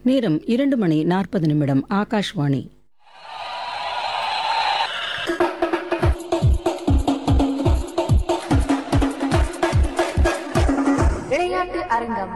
நேரம் இரண்டு மணி நாற்பது நிமிடம் ஆகாஷ்வாணி விளையாட்டு அரங்கம்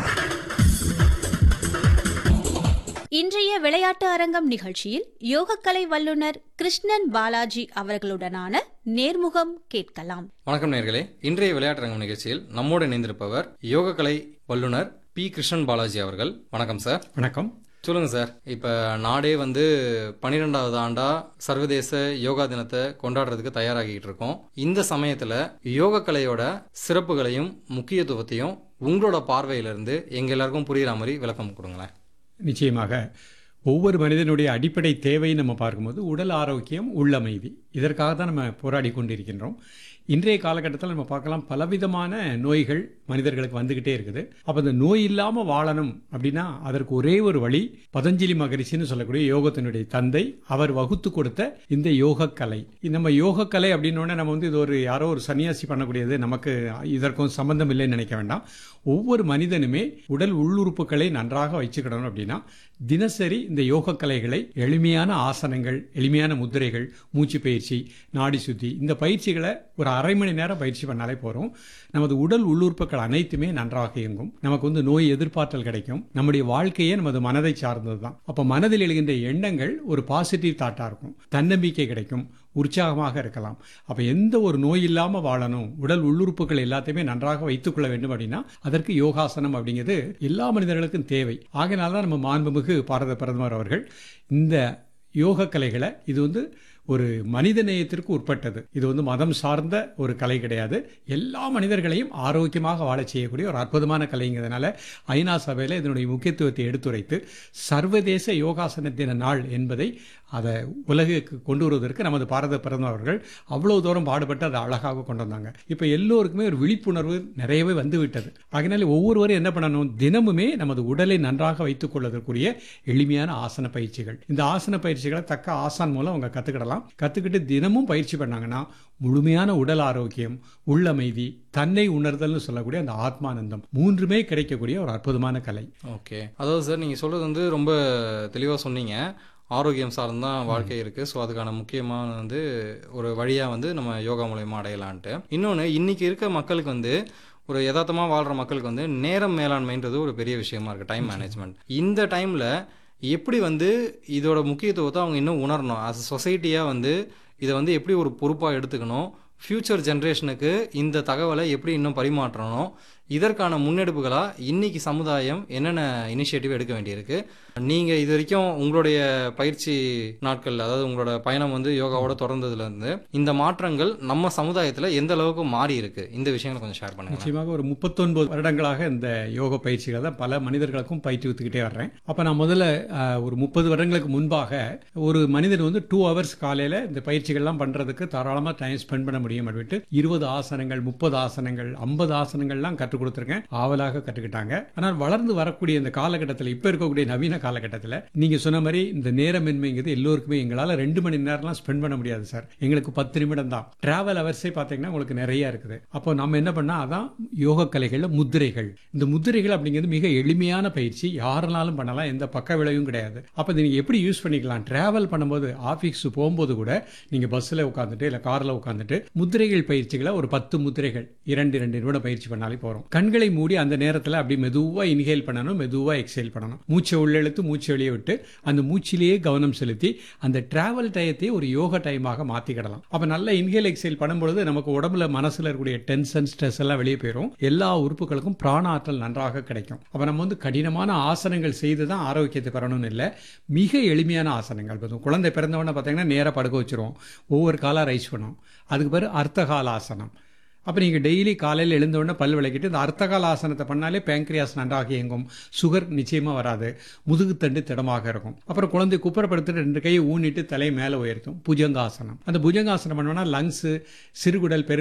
இன்றைய விளையாட்டு அரங்கம் நிகழ்ச்சியில் யோகக்கலை வல்லுனர் கிருஷ்ணன் பாலாஜி அவர்களுடனான நேர்முகம் கேட்கலாம் வணக்கம் நேர்களே இன்றைய விளையாட்டரங்கம் நிகழ்ச்சியில் நம்மோடு இணைந்திருப்பவர் யோகக்கலை வல்லுனர் பி கிருஷ்ணன் பாலாஜி அவர்கள் வணக்கம் சார் வணக்கம் சொல்லுங்க சார் இப்ப நாடே வந்து பன்னிரெண்டாவது ஆண்டா சர்வதேச யோகா தினத்தை கொண்டாடுறதுக்கு தயாராகிட்டு இருக்கோம் இந்த சமயத்துல யோகக்கலையோட சிறப்புகளையும் முக்கியத்துவத்தையும் உங்களோட பார்வையிலிருந்து எங்க எல்லாருக்கும் புரியுற மாதிரி விளக்கம் கொடுங்களேன் நிச்சயமாக ஒவ்வொரு மனிதனுடைய அடிப்படை தேவையை நம்ம பார்க்கும்போது உடல் ஆரோக்கியம் உள்ளமைதி இதற்காக தான் நம்ம போராடி கொண்டிருக்கின்றோம் இன்றைய காலகட்டத்தில் நம்ம பார்க்கலாம் பலவிதமான நோய்கள் மனிதர்களுக்கு வந்துக்கிட்டே இருக்குது அப்போ இந்த நோய் இல்லாமல் வாழணும் அப்படின்னா அதற்கு ஒரே ஒரு வழி பதஞ்சலி மகரிஷின்னு சொல்லக்கூடிய யோகத்தினுடைய தந்தை அவர் வகுத்து கொடுத்த இந்த யோகக்கலை நம்ம யோகக்கலை அப்படின்னோடனே நம்ம வந்து இது ஒரு யாரோ ஒரு சன்னியாசி பண்ணக்கூடியது நமக்கு இதற்கும் சம்பந்தம் இல்லைன்னு நினைக்க வேண்டாம் ஒவ்வொரு மனிதனுமே உடல் உள்ளுறுப்புகளை நன்றாக வச்சுக்கிடணும் அப்படின்னா தினசரி இந்த யோக கலைகளை எளிமையான ஆசனங்கள் எளிமையான முத்திரைகள் மூச்சு பயிற்சி நாடி சுத்தி இந்த பயிற்சிகளை ஒரு அரை மணி நேரம் பயிற்சி பண்ணாலே போகிறோம் நமது உடல் உள்ளுறுப்புகள் அனைத்துமே நன்றாக இயங்கும் நமக்கு வந்து நோய் எதிர்பார்த்தல் கிடைக்கும் நம்முடைய வாழ்க்கையே நமது மனதை சார்ந்தது தான் அப்போ மனதில் எழுகின்ற எண்ணங்கள் ஒரு பாசிட்டிவ் தாட்டாக இருக்கும் தன்னம்பிக்கை கிடைக்கும் உற்சாகமாக இருக்கலாம் அப்போ எந்த ஒரு நோய் இல்லாமல் வாழணும் உடல் உள்ளுறுப்புகள் எல்லாத்தையுமே நன்றாக வைத்துக்கொள்ள வேண்டும் அப்படின்னா அதற்கு யோகாசனம் அப்படிங்கிறது எல்லா மனிதர்களுக்கும் தேவை ஆகையினால தான் நம்ம மாண்புமிகு பாரத பிரதமர் அவர்கள் இந்த யோக கலைகளை இது வந்து ஒரு மனித நேயத்திற்கு உட்பட்டது இது வந்து மதம் சார்ந்த ஒரு கலை கிடையாது எல்லா மனிதர்களையும் ஆரோக்கியமாக வாழச் செய்யக்கூடிய ஒரு அற்புதமான கலைங்கிறதுனால ஐநா சபையில் இதனுடைய முக்கியத்துவத்தை எடுத்துரைத்து சர்வதேச யோகாசன தின நாள் என்பதை அதை உலகுக்கு கொண்டு வருவதற்கு நமது பாரத பிரதமர் அவர்கள் அவ்வளவு தூரம் பாடுபட்டு அதை அழகாக கொண்டு வந்தாங்க இப்போ எல்லோருக்குமே ஒரு விழிப்புணர்வு நிறையவே வந்து விட்டது அதனால ஒவ்வொருவரும் என்ன பண்ணணும் தினமுமே நமது உடலை நன்றாக வைத்துக் கொள்வதற்குரிய எளிமையான ஆசன பயிற்சிகள் இந்த ஆசன பயிற்சிகளை தக்க ஆசான் மூலம் அவங்க கத்துக்கிடலாம் கத்துக்கிட்டு தினமும் பயிற்சி பண்ணாங்கன்னா முழுமையான உடல் ஆரோக்கியம் உள்ளமைதி தன்னை உணர்தல்னு சொல்லக்கூடிய அந்த ஆத்மானந்தம் மூன்றுமே கிடைக்கக்கூடிய ஒரு அற்புதமான கலை ஓகே அதாவது சார் நீங்க சொல்றது வந்து ரொம்ப தெளிவா சொன்னீங்க ஆரோக்கியம் சார்ந்தான் வாழ்க்கை இருக்கு ஸோ அதுக்கான முக்கியமான வந்து ஒரு வழியா வந்து நம்ம யோகா மூலயமா அடையலான்ட்டு இன்னொன்று இன்னைக்கு இருக்க மக்களுக்கு வந்து ஒரு யதார்த்தமா வாழ்ற மக்களுக்கு வந்து நேரம் மேலாண்மைன்றது ஒரு பெரிய விஷயமா இருக்கு டைம் மேனேஜ்மெண்ட் இந்த டைம்ல எப்படி வந்து இதோட முக்கியத்துவத்தை அவங்க இன்னும் உணரணும் அஸ் சொசைட்டியாக வந்து இதை வந்து எப்படி ஒரு பொறுப்பாக எடுத்துக்கணும் ஃப்யூச்சர் ஜென்ரேஷனுக்கு இந்த தகவலை எப்படி இன்னும் பரிமாற்றணும் இதற்கான முன்னெடுப்புகளாக இன்னைக்கு சமுதாயம் என்னென்ன இனிஷியேட்டிவ் எடுக்க வேண்டியிருக்கு நீங்கள் இது வரைக்கும் உங்களுடைய பயிற்சி நாட்கள் அதாவது உங்களோட பயணம் வந்து யோகாவோட தொடர்ந்ததுலேருந்து இந்த மாற்றங்கள் நம்ம சமுதாயத்தில் எந்த அளவுக்கு மாறி இருக்கு இந்த விஷயங்களை கொஞ்சம் ஷேர் பண்ணுங்க நிச்சயமாக ஒரு முப்பத்தொன்பது வருடங்களாக இந்த யோக பயிற்சிகளை தான் பல மனிதர்களுக்கும் பயிற்றுவித்துக்கிட்டே வர்றேன் அப்போ நான் முதல்ல அஹ், ஒரு முப்பது வருடங்களுக்கு முன்பாக ஒரு மனிதன் வந்து டூ ஹவர்ஸ் காலையில் இந்த பயிற்சிகள்லாம் பண்ணுறதுக்கு தாராளமாக டைம் ஸ்பெண்ட் பண்ண முடியும் அப்படின்ட்டு இருபது ஆசனங்கள் முப்பது ஆசனங்கள் ஐம்பது ஆசனங்கள்லாம் கற்றுக் கொடுத்துருக்கேன் ஆவலாக கற்றுக்கிட்டாங்க ஆனால் வளர்ந்து வரக்கூடிய இந்த காலகட்டத்தில் இப்போ இருக்கக்கூடிய நவீன காலகட்டத்தில் நீங்கள் சொன்ன மாதிரி இந்த நேரமின்மைங்கிறது எல்லோருக்குமே எங்களால் ரெண்டு மணி நேரம்லாம் ஸ்பெண்ட் பண்ண முடியாது சார் எங்களுக்கு பத்து நிமிடம் தான் டிராவல் அவர்ஸே பார்த்தீங்கன்னா உங்களுக்கு நிறைய இருக்குது அப்போ நம்ம என்ன பண்ணா அதான் யோக கலைகளில் முத்திரைகள் இந்த முத்திரைகள் அப்படிங்கிறது மிக எளிமையான பயிற்சி யாருனாலும் பண்ணலாம் எந்த பக்க விளைவும் கிடையாது அப்போ இதை நீங்கள் எப்படி யூஸ் பண்ணிக்கலாம் டிராவல் பண்ணும்போது ஆஃபீஸ் போகும்போது கூட நீங்கள் பஸ்ஸில் உட்காந்துட்டு இல்லை காரில் உட்காந்துட்டு முத்திரைகள் பயிற்சிகளை ஒரு பத்து முத்திரைகள் இரண்டு இரண்டு நிமிடம் பயிற்சி பண்ணாலே போகிறோம் கண்களை மூடி அந்த நேரத்தில் அப்படி மெதுவாக இன்ஹேல் பண்ணணும் மெதுவாக எக்ஸேல் பண்ணணும் மூச்சை உள்ளெழுத்து மூச்சை வெளியே விட்டு அந்த மூச்சிலேயே கவனம் செலுத்தி அந்த டிராவல் டயத்தை ஒரு யோக டைமாக மாற்றிக்கிடலாம் அப்போ நல்ல இன்ஹேல் எக்ஸேல் பண்ணும்பொழுது நமக்கு உடம்புல மனசில் இருக்கக்கூடிய டென்ஷன் ஸ்ட்ரெஸ் எல்லாம் வெளியே போயிடும் எல்லா உறுப்புகளுக்கும் பிராண ஆற்றல் நன்றாக கிடைக்கும் அப்போ நம்ம வந்து கடினமான ஆசனங்கள் செய்து தான் ஆரோக்கியத்தை பெறணும்னு இல்லை மிக எளிமையான ஆசனங்கள் இப்போ குழந்தை பிறந்தவொடனே பார்த்தீங்கன்னா நேராக படுக்க வச்சிருவோம் ஒவ்வொரு காலாக ரைஸ் பண்ணுவோம் அதுக்கு பிறகு அர்த்தகால ஆசனம் அப்போ நீங்கள் டெய்லி காலையில் எழுந்த உடனே பல் விளக்கிட்டு இந்த அர்த்தகால ஆசனத்தை பண்ணாலே பேங்க்ரியாஸ் நன்றாக இயங்கும் சுகர் நிச்சயமாக வராது முதுகுத்தண்டு திடமாக இருக்கும் அப்புறம் குழந்தை குப்புறப்படுத்திட்டு ரெண்டு கையை ஊனிட்டு தலையை மேலே உயர்த்தும் புஜங்காசனம் அந்த புஜங்காசனம் பண்ணோம்னா லங்ஸு சிறுகுடல் பெரு